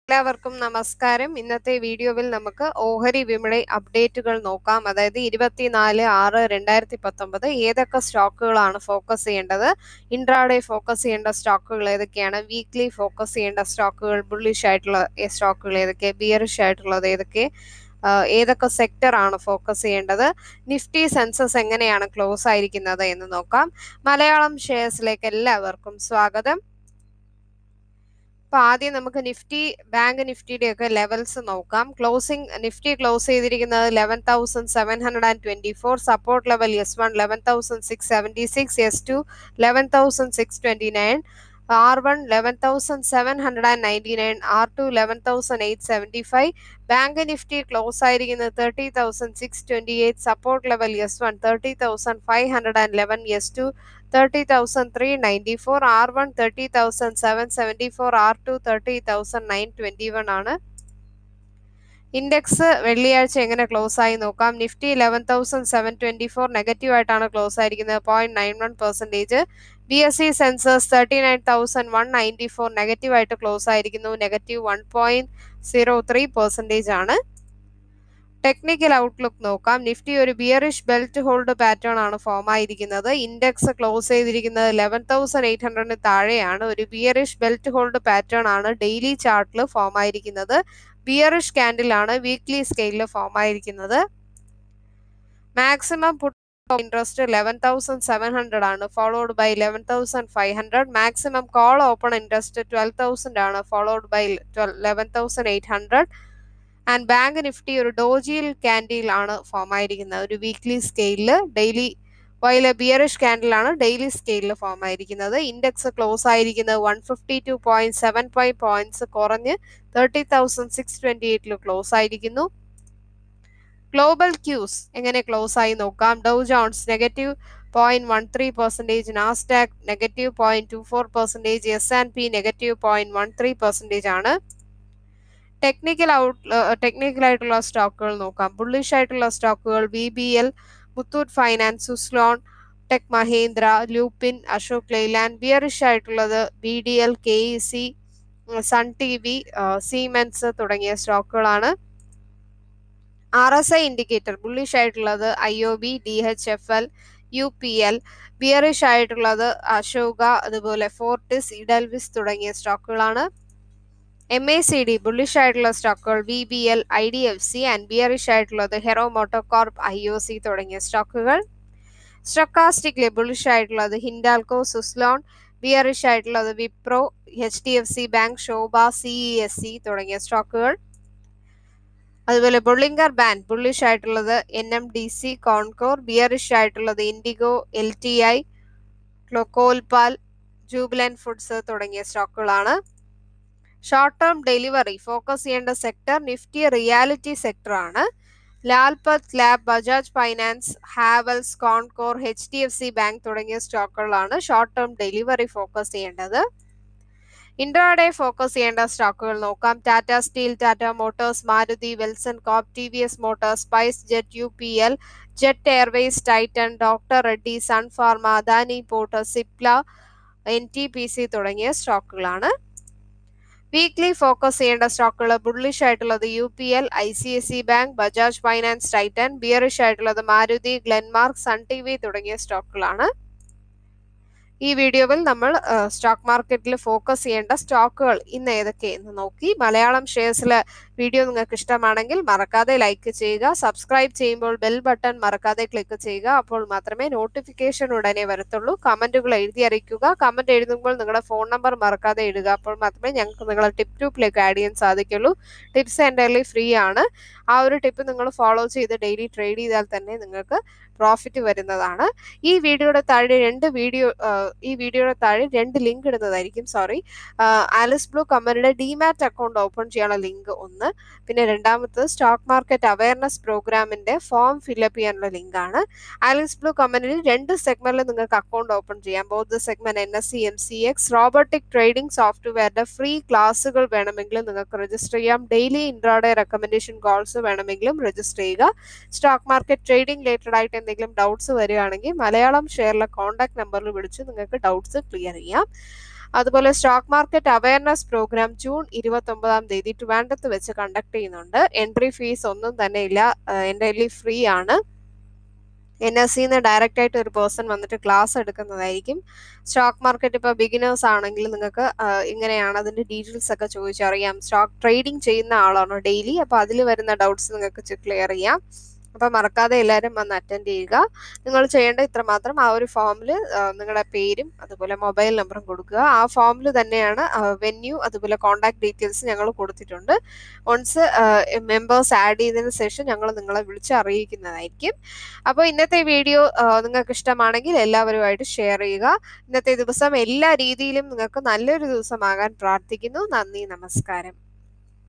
എല്ലാവർക്കും നമസ്കാരം ഇന്നത്തെ വീഡിയോയിൽ നമുക്ക് ഓഹരി വിപണി അപ്ഡേറ്റുകൾ നോക്കാം അതായത് ഇരുപത്തിനാല് ആറ് രണ്ടായിരത്തി പത്തൊമ്പത് ഏതൊക്കെ സ്റ്റോക്കുകളാണ് ഫോക്കസ് ചെയ്യേണ്ടത് ഇൻട്രാഡേ ഫോക്കസ് ചെയ്യേണ്ട സ്റ്റോക്കുകൾ ഏതൊക്കെയാണ് വീക്ക്ലി ഫോക്കസ് ചെയ്യേണ്ട സ്റ്റോക്കുകൾ ബുള്ളിഷ് ആയിട്ടുള്ള സ്റ്റോക്കുകൾ ഏതൊക്കെ ബിയറിഷ് ആയിട്ടുള്ളത് ഏതൊക്കെ ആഹ് ഏതൊക്കെ സെക്ടർ ആണ് ഫോക്കസ് ചെയ്യേണ്ടത് നിഫ്റ്റി സെൻസസ് എങ്ങനെയാണ് ക്ലോസ് ആയിരിക്കുന്നത് എന്ന് നോക്കാം മലയാളം ഷെയർസിലേക്ക് എല്ലാവർക്കും സ്വാഗതം അപ്പൊ ആദ്യം നമുക്ക് നിഫ്റ്റി ബാങ്ക് നിഫ്റ്റിയുടെ ഒക്കെ ലെവൽസ് നോക്കാം ക്ലോസിംഗ് നിഫ്റ്റി ക്ലോസ് ചെയ്തിരിക്കുന്നത് eleven thousand seven hundred and twenty four support level S one eleven thousand six seventy six S two eleven thousand six twenty nine R one eleven thousand seven hundred and ninety nine R two eleven thousand eight seventy five bank Nifty close ആയിരിക്കുന്നത് thirty thousand six twenty eight support level S one thirty thousand five hundred and eleven S two thirty thousand three ninety four R one thirty thousand seven seventy four R two thirty thousand nine twenty one ആണ് index വെള്ളിയാഴ്ച എങ്ങനെ close ആയി നോക്കാം Nifty eleven thousand seven twenty four negative ആയിട്ടാണ് close ആയിരിക്കുന്നത് point nine one percentage B S E Sensex thirty nine thousand one ninety four negative ആയിട്ട് close ആയിരിക്കുന്നു negative one point zero three percentage ആണ് technical outlook നോക്കാം Nifty ഒരു bearish belt hold pattern ആണ് form ആയിരിക്കുന്നത് index close ചെയ്തിരിക്കുന്നത് eleven thousand eight ഹൺഡ്രഡിന് താഴെയാണ് ഒരു ബിയറിഷ് ബെൽറ്റ് ഹോൾഡ് പാറ്റേൺ ആണ് ഡെയിലി ചാർട്ടിൽ ഫോം ആയിരിക്കുന്നത് ബിയറിഷ് ക്യാൻഡിൽ ആണ് വീക്ക്ലി സ്കെയിലിൽ ഫോം ആയിരിക്കുന്നത് maximum put interest eleven thousand seven hundred ആണ് followed by eleven thousand five hundred maximum call open interest twelve thousand ആണ് followed by eleven thousand eight hundred and bank Nifty ഒരു ഡോജിയിൽ candle ആണ് form ആയിരിക്കുന്നത് ഒരു weekly സ്കെയിലിൽ daily വൈല bearish ക്യാൻഡിലാണ് ഡെയിലി സ്കെയിലിൽ ഫോം ആയിരിക്കുന്നത് ഇൻഡെക്സ് ക്ലോസ് ആയിരിക്കുന്നത് one fifty two point seven five points കുറഞ്ഞ് തേർട്ടി തൗസൻഡ് സിക്സ് ട്വന്റി എയ്റ്റിൽ ക്ലോസ് ആയിരിക്കുന്നു ഗ്ലോബൽ ക്യൂസ് എങ്ങനെ ക്ലോസ് ആയി നോക്കാം Dow Jones negative point one three percentage Nasdaq negative point two four percentage S and P negative point one three percentage ആണ് technical out technical ആയിട്ടുള്ള സ്റ്റോക്കുകൾ നോക്കാം bullish ആയിട്ടുള്ള സ്റ്റോക്കുകൾ V B L Muthoot finance Suzlon tech Mahindra Lupin Ashok Leyland bearish ആയിട്ടുള്ളത് B D L K E C Sun T V Siemens തുടങ്ങിയ സ്റ്റോക്കുകളാണ് R S I indicator bullish ആയിട്ടുള്ളത് I O B D H F L U P L bearish ആയിട്ടുള്ളത് അശോക അതുപോലെ Fortis Edelweiss തുടങ്ങിയ സ്റ്റോക്കുകളാണ് M A C D bullish ആയിട്ടുള്ള സ്റ്റോക്കുകൾ V B L I D F C and bearish ആയിട്ടുള്ളത് Hero MotoCorp I O C തുടങ്ങിയ സ്റ്റോക്കുകൾ സ്റ്റൊക്കാസ്റ്റിക്കിലെ ബുള്ളിഷ് ആയിട്ടുള്ളത് ഹിൻഡാൽകോ സുസ്ലോൺ ബിയറിഷ് ആയിട്ടുള്ളത് Wipro H D F C bank Sobha C E S C തുടങ്ങിയ സ്റ്റോക്കുകൾ അതുപോലെ ബുള്ളിങ്കർ ബാൻഡ് ബുള്ളിഷ് ആയിട്ടുള്ളത് N M D C Concor bearish ആയിട്ടുള്ളത് ഇൻഡിഗോ എൽ ടി ഐ ക്ലോക്കോൽപാൽ ജൂബിലൻ ഫുഡ്സ് തുടങ്ങിയ സ്റ്റോക്കുകളാണ് ഷോർട്ട് ടേം ഡെലിവറി ഫോക്കസ് ചെയ്യേണ്ട സെക്ടർ നിഫ്റ്റി റിയാലിറ്റി സെക്ടർ ആണ് Lalpath lab Bajaj finance Havells Concor H D F C bank തുടങ്ങിയ സ്റ്റോക്കുകളാണ് ഷോർട്ട് ടേം ഡെലിവറി ഫോക്കസ് ചെയ്യേണ്ടത് ഇൻട്രാഡേ ഫോക്കസ് ചെയ്യേണ്ട സ്റ്റോക്കുകൾ നോക്കാം Tata steel Tata motors Maruti Welson corp T V S motors spice jet U P L jet airways Titan doctor Reddy Sun Pharma Adani port Cipla N T P C തുടങ്ങിയ സ്റ്റോക്കുകളാണ് weekly focus ചെയ്യേണ്ട സ്റ്റോക്കുകൾ bullish ആയിട്ടുള്ളത് U P L I C S C bank Bajaj finance Titan bearish ആയിട്ടുള്ളത് Maruti Glenmark Sun T V തുടങ്ങിയ സ്റ്റോക്കുകളാണ് ഈ വീഡിയോയിൽ നമ്മൾ സ്റ്റോക്ക് മാർക്കറ്റിൽ ഫോക്കസ് ചെയ്യേണ്ട സ്റ്റോക്കുകൾ ഇന്ന് ഏതൊക്കെ എന്ന് നോക്കി മലയാളം ഷെയർസിലെ വീഡിയോ നിങ്ങൾക്ക് ഇഷ്ടമാണെങ്കിൽ മറക്കാതെ ലൈക്ക് ചെയ്യുക സബ്സ്ക്രൈബ് ചെയ്യുമ്പോൾ ബെൽ ബട്ടൺ മറക്കാതെ ക്ലിക്ക് ചെയ്യുക അപ്പോൾ മാത്രമേ നോട്ടിഫിക്കേഷൻ ഉടനെ വരത്തുള്ളൂ കമന്റുകൾ എഴുതി അറിയിക്കുക കമന്റ് എഴുതുമ്പോൾ നിങ്ങളുടെ ഫോൺ നമ്പർ മറക്കാതെ ഇടുക അപ്പോൾ മാത്രമേ ഞങ്ങൾക്ക് നിങ്ങളെ ടിപ്പ് ട്യൂബിലേക്ക് ആഡ് ചെയ്യാൻ സാധിക്കുള്ളൂ ടിപ്സ് എൻ്റർലി ഫ്രീ ആണ് ആ ഒരു ടിപ്പ് നിങ്ങൾ ഫോളോ ചെയ്ത് ഡെയിലി ട്രേഡ് ചെയ്താൽ തന്നെ നിങ്ങൾക്ക് പ്രോഫിറ്റ് വരുന്നതാണ് ഈ വീഡിയോയുടെ താഴെ രണ്ട് വീഡിയോ ഈ വീഡിയോയുടെ താഴെ രണ്ട് ലിങ്ക് ഇടുന്നതായിരിക്കും സോറി ആലിസ് ബ്ലൂ കമ്പനിയുടെ ഡിമാറ്റ് അക്കൗണ്ട് ഓപ്പൺ ചെയ്യാനുള്ള ലിങ്ക് ഒന്ന് പിന്നെ രണ്ടാമത്തത് സ്റ്റോക്ക് മാർക്കറ്റ് അവയർനെസ് പ്രോഗ്രാമിന്റെ ഫോം ഫില്ലപ്പ് ചെയ്യാനുള്ള ലിങ്ക് ആണ് ആലിസ് ബ്ലൂ കമ്പനിയിൽ രണ്ട് സെഗ്മെന്റിൽ നിങ്ങൾക്ക് അക്കൗണ്ട് ഓപ്പൺ ചെയ്യാം both segment N S E M C X robotic trading സോഫ്റ്റ്വെയറിന്റെ ഫ്രീ ക്ലാസ്സുകൾ വേണമെങ്കിൽ നിങ്ങൾക്ക് രജിസ്റ്റർ ചെയ്യാം ഡെയിലി ഇൻട്രാഡേ റെക്കമെൻഡേഷൻ കോൾസ് വേണമെങ്കിലും രജിസ്റ്റർ ചെയ്യുക സ്റ്റോക്ക് മാർക്കറ്റ് ട്രേഡിംഗ് റിലേറ്റഡ് ആയിട്ട് എന്തെങ്കിലും ഡൗട്ട്സ് വരികയാണെങ്കിൽ മലയാളം ഷെയറിലെ കോൺടാക്ട് നമ്പറിൽ വിളിച്ച് നിങ്ങൾക്ക് ഡൗട്ട്സ് ക്ലിയർ ചെയ്യാം അതുപോലെ stock market awareness program June ഇരുപത്തൊമ്പതാം തീയതി ട്രിവാൻഡ്രത്ത് വെച്ച് കണ്ടക്ട് ചെയ്യുന്നുണ്ട് എൻട്രി ഫീസ് ഒന്നും തന്നെ ഇല്ല എൻ്റെ ഫ്രീ ആണ് എൻ എസ് സിന്ന് ഡയറക്റ്റ് ആയിട്ട് ഒരു പേഴ്സൺ വന്നിട്ട് ക്ലാസ് എടുക്കുന്നതായിരിക്കും സ്റ്റോക്ക് മാർക്കറ്റ് ഇപ്പോൾ ബിഗിനേഴ്സ് ആണെങ്കിൽ നിങ്ങൾക്ക് ഇങ്ങനെയാണ് അതിൻ്റെ ഡീറ്റെയിൽസ് ഒക്കെ ചോദിച്ചറിയാം സ്റ്റോക്ക് ട്രേഡിംഗ് ചെയ്യുന്ന ആളാണോ ഡെയിലി അപ്പോൾ അതിൽ വരുന്ന ഡൗട്ട്സ് നിങ്ങൾക്ക് ക്ലിയർ ചെയ്യാം അപ്പോൾ മറക്കാതെ എല്ലാവരും വന്ന് അറ്റൻഡ് ചെയ്യുക നിങ്ങൾ ചെയ്യേണ്ട ഇത്രമാത്രം ആ ഒരു ഫോമിൽ നിങ്ങളുടെ പേരും അതുപോലെ മൊബൈൽ നമ്പറും കൊടുക്കുക ആ ഫോമിൽ തന്നെയാണ് വെന്യൂ അതുപോലെ കോൺടാക്ട് ഡീറ്റെയിൽസ് ഞങ്ങൾ കൊടുത്തിട്ടുണ്ട് വൺസ് മെമ്പേഴ്സ് ആഡ് ചെയ്തതിന് ശേഷം ഞങ്ങൾ നിങ്ങളെ വിളിച്ച് അറിയിക്കുന്നതായിരിക്കും അപ്പോൾ ഇന്നത്തെ വീഡിയോ നിങ്ങൾക്ക് ഇഷ്ടമാണെങ്കിൽ എല്ലാവരുമായിട്ട് ഷെയർ ചെയ്യുക ഇന്നത്തെ ദിവസം എല്ലാ രീതിയിലും നിങ്ങൾക്ക് നല്ലൊരു ദിവസമാകാൻ പ്രാർത്ഥിക്കുന്നു നന്ദി നമസ്കാരം